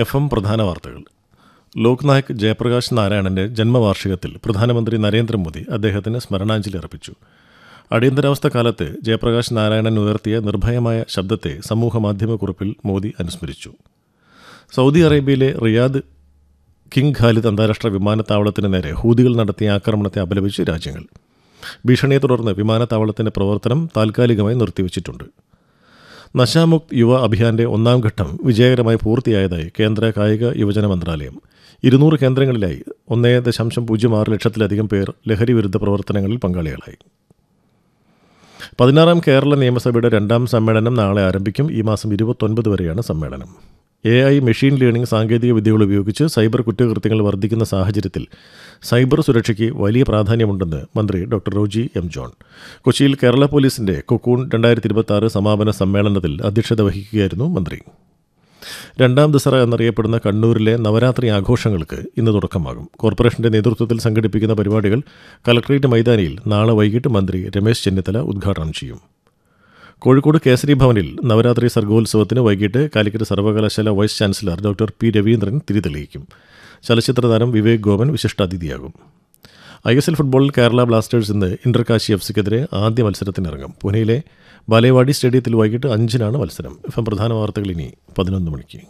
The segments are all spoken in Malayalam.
എഫ് എം പ്രധാന വാർത്തകൾ ലോക് നായക് ജയപ്രകാശ് നാരായണന്റെ ജന്മവാർഷികത്തിൽ പ്രധാനമന്ത്രി നരേന്ദ്രമോദി അദ്ദേഹത്തിന് സ്മരണാഞ്ജലി അർപ്പിച്ചു അടിയന്തരാവസ്ഥ കാലത്ത് ജയപ്രകാശ് നാരായണൻ ഉയർത്തിയ നിർഭയമായ ശബ്ദത്തെ സമൂഹമാധ്യമക്കുറിപ്പിൽ മോദി അനുസ്മരിച്ചു സൗദി അറേബ്യയിലെ റിയാദ് കിങ് ഖാലിദ് അന്താരാഷ്ട്ര വിമാനത്താവളത്തിന് നേരെ ഹൂതികൾ നടത്തിയ ആക്രമണത്തെ അപലപിച്ച് രാജ്യങ്ങൾ ഭീഷണിയെ തുടർന്ന് വിമാനത്താവളത്തിന്റെ പ്രവർത്തനം താൽക്കാലികമായി നിർത്തിവച്ചിട്ടുണ്ട് നശാമുക്ത് യുവ അഭിയാന്റെ ഒന്നാം ഘട്ടം വിജയകരമായി പൂർത്തിയായതായി കേന്ദ്ര കായിക യുവജന മന്ത്രാലയം ഇരുന്നൂറ് കേന്ദ്രങ്ങളിലായി ഒന്നേ ദശാംശം പൂജ്യം ആറ് ലക്ഷത്തിലധികം പേർ ലഹരി വിരുദ്ധ പ്രവർത്തനങ്ങളിൽ പങ്കാളികളായി പതിനാറാം കേരള നിയമസഭയുടെ രണ്ടാം സമ്മേളനം നാളെ ആരംഭിക്കും ഈ മാസം ഇരുപത്തൊൻപത് വരെയാണ് സമ്മേളനം എ ഐ മെഷീൻ ലേണിംഗ് സാങ്കേതിക വിദ്യകൾ ഉപയോഗിച്ച് സൈബർ കുറ്റകൃത്യങ്ങൾ വർദ്ധിക്കുന്ന സാഹചര്യത്തിൽ സൈബർ സുരക്ഷയ്ക്ക് വലിയ പ്രാധാന്യമുണ്ടെന്ന് മന്ത്രി ഡോക്ടർ റോജി എം ജോൺ കൊച്ചിയിൽ കേരള പോലീസിന്റെ കൊക്കൂൺ രണ്ടായിരത്തി ഇരുപത്തി ആറ് സമാപന സമ്മേളനത്തിൽ അധ്യക്ഷത വഹിക്കുകയായിരുന്നു മന്ത്രി രണ്ടാം ദസറ എന്നറിയപ്പെടുന്ന കണ്ണൂരിലെ നവരാത്രി ആഘോഷങ്ങൾക്ക് ഇന്ന് തുടക്കമാകും കോർപ്പറേഷന്റെ നേതൃത്വത്തിൽ സംഘടിപ്പിക്കുന്ന പരിപാടികൾ കലക്ട്രേറ്റ് മൈതാനിയിൽ നാളെ വൈകിട്ട് മന്ത്രി രമേശ് ചെന്നിത്തല ഉദ്ഘാടനം ചെയ്യും കോഴിക്കോട് കേസരി ഭവനിൽ നവരാത്രി സർഗോത്സവത്തിന് വൈകിട്ട് കാലിക്കറ്റ് സർവകലാശാല vice chancellor doctor P Raveendran തിരിതെളിയിക്കും ചലച്ചിത്ര താരം വിവേക് ഗോപൻ വിശിഷ്ടാതിഥിയാകും ഐ എസ് എൽ ഫുട്ബോളിൽ കേരള ബ്ലാസ്റ്റേഴ്സ് ഇന്ന് ഇന്റർകാശി എഫ് സിക്കെതിരെ ആദ്യ മത്സരത്തിനിറങ്ങും പൂനെയിലെ ബാലേവാടി സ്റ്റേഡിയത്തിൽ വൈകിട്ട് അഞ്ചിനാണ് മത്സരം എഫ് എം പ്രധാന വാർത്തകൾ ഇനി പതിനൊന്ന് മണിക്ക്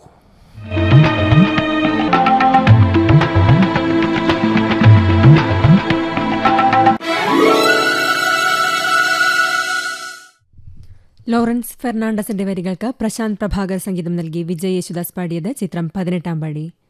ലോറൻസ് ഫെർണാണ്ടസിന്റെ വരികൾക്ക് പ്രശാന്ത് പ്രഭാകർ സംഗീതം നൽകി വിജയ് യേശുദാസ് പാടിയത് ചിത്രം പതിനെട്ടാം പടി